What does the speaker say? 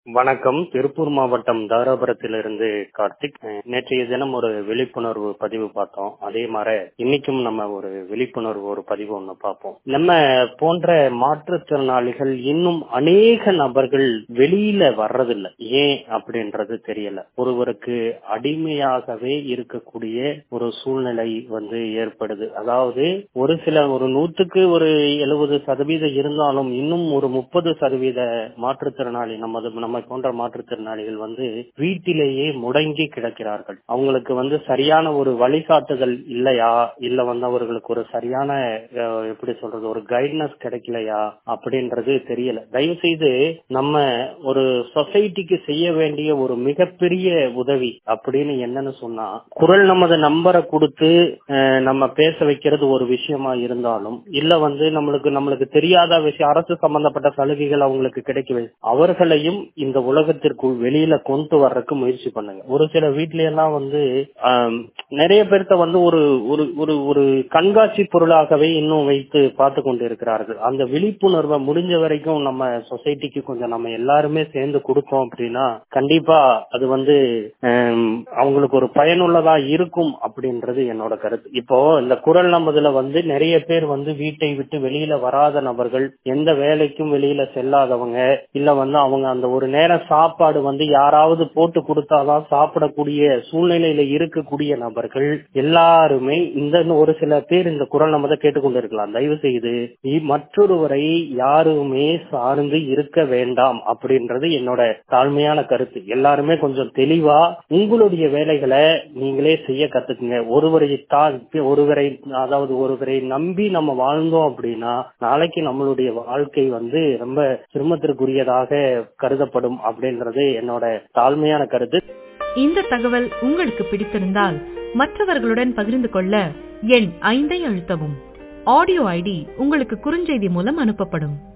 வணக்கம் திருப்பூர் மாவட்டம் தாராபுரத்திலிருந்து கார்த்திக் அஹ் நேற்றைய தினம் ஒரு விழிப்புணர்வு பதிவு பார்த்தோம் அதே மாதிரி இன்னைக்கும் நம்ம ஒரு விழிப்புணர்வு ஒரு பதிவு ஒண்ணு பார்ப்போம் நம்ம போன்ற மாற்றுத்திறனாளிகள் இன்னும் அநேக நபர்கள் வெளியில வர்றதில்ல ஏன் அப்படின்றது தெரியல ஒருவருக்கு அடிமையாகவே இருக்கக்கூடிய ஒரு சூழ்நிலை வந்து ஏற்படுது அதாவது ஒரு சில ஒரு நூற்றுக்கு ஒரு எழுபது சதவீதம் இருந்தாலும் இன்னும் ஒரு முப்பது சதவீத மாற்றுத்திறனாளி நமது நம்ம போன்ற மாற்றுத்திறனாளிகள் வந்து வீட்டிலேயே முடங்கி கிடக்கிறார்கள் அவங்களுக்கு வந்து சரியான ஒரு வழிகாட்டுதல் இல்லையா இல்ல வந்து அவர்களுக்கு ஒரு சரியான அஹ், எப்படி சொல்றது ஒரு கைட்னஸ் கிடைக்கலையா அப்படின்றது தெரியல தயவு செய்து நம்ம ஒரு சொசைட்டிக்கு செய்ய வேண்டிய ஒரு மிகப்பெரிய உதவி அப்படின்னு என்னன்னு சொன்னா குரல் நமது நம்பரை கொடுத்து அஹ், நம்ம பேச வைக்கிறது ஒரு விஷயமா இருந்தாலும் இல்ல வந்து நம்மளுக்கு நம்மளுக்கு தெரியாத விஷயம் அரசு சம்பந்தப்பட்ட சலுகைகள் அவங்களுக்கு கிடைக்கவே அவர்களையும் இந்த உலகத்திற்குள் வெளியில கொண்டு வர்றதுக்கு முயற்சி பண்ணுங்க ஒரு சில வீட்ல எல்லாம் வந்து ஆம், நிறைய பேர்த்த வந்து ஒரு ஒரு ஒரு ஒரு கண்காட்சி பொருளாகவே இன்னும் வைத்து பார்த்து கொண்டு இருக்கிறார்கள் அந்த விழிப்புணர்வை முடிஞ்ச வரைக்கும் நம்ம சொசைட்டிக்கு கொஞ்சம் நம்ம எல்லாருமே சேர்ந்து கொடுத்தோம் அப்படின்னா கண்டிப்பா அது வந்து ஆம், அவங்களுக்கு ஒரு பயனுள்ளதா இருக்கும் அப்படின்றது என்னோட கருத்து இப்போ இந்த குரல் நமதுல வந்து நிறைய பேர் வந்து வீட்டை விட்டு வெளியில வராத நபர்கள் எந்த வேலைக்கும் வெளியில செல்லாதவங்க இல்ல வந்து அவங்க அந்த ஒரு நேரம் சாப்பாடு வந்து யாராவது போட்டு கொடுத்தாதான் சாப்பிடக்கூடிய சூழ்நிலையில இருக்கக்கூடிய நபர்கள் எல்லாருமே இந்த ஒரு சில பேர் இந்த குரல் நமதை கேட்டுக்கொண்டு இருக்கலாம் தயவு செய்து இ- மற்றொருவரை யாருமே சார்ந்து இருக்க வேண்டாம் அப்படின்றது என்னோட தாழ்மையான கருத்து எல்லாருமே கொஞ்சம் தெளிவா உங்களுடைய வேலைகளை நீங்களே செய்ய கத்துக்குங்க ஒருவரை தான் ஒருவரை அதாவது ஒருவரை நம்பி நம்ம வாழ்ந்தோம் அப்படின்னா நாளைக்கு நம்மளுடைய வாழ்க்கை வந்து ரொம்ப சிரமத்திற்குரியதாக கருதப்படும் அப்படின்றது என்னோட தாழ்மையான கருத்து இந்த தகவல் உங்களுக்கு பிடித்திருந்தால் மற்றவர்களுடன் பகிர்ந்து கொள்ள எண் ஐந்தை அழுத்தவும் ஆடியோ ஐடி உங்களுக்கு குறுஞ்செய்தி மூலம் அனுப்பப்படும்